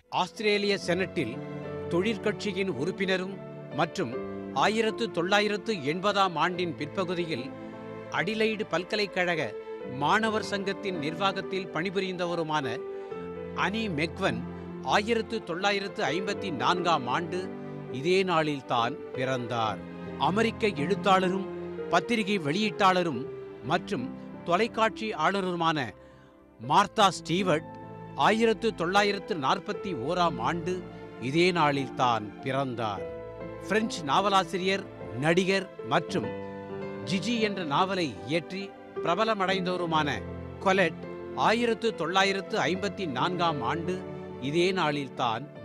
ஆஸ்திரேலிய செனட்டில் தொழிற்கட்சியின் உறுப்பினரும் மற்றும் ஆயிரத்து தொள்ளாயிரத்து எண்பதாம் ஆண்டின் பிற்பகுதியில் அடிலைடு பல்கலைக்கழக மாணவர் சங்கத்தின் நிர்வாகத்தில் பணிபுரிந்தவருமான அனி மெக்வன் ஆயிரத்து தொள்ளாயிரத்து ஐம்பத்தி நான்காம் ஆண்டு இதே நாளில்தான் பிறந்தார் அமெரிக்க எழுத்தாளரும் பத்திரிகை வெளியீட்டாளரும் மற்றும் தொலைக்காட்சி ஆளுநருமான மார்த்தா ஸ்டீவர்ட் ஆயிரத்து தொள்ளாயிரத்து நாற்பத்தி ஓராம் ஆண்டு இதே நாளில்தான் பிறந்தார் பிரெஞ்சு நாவலாசிரியர் நடிகர் மற்றும் ஜிஜி என்ற நாவலை இயற்றி பிரபலமடைந்தவருமான கொலெட் ஆயிரத்து தொள்ளாயிரத்து ஐம்பத்தி நான்காம் ஆண்டு இதே நாளில்தான்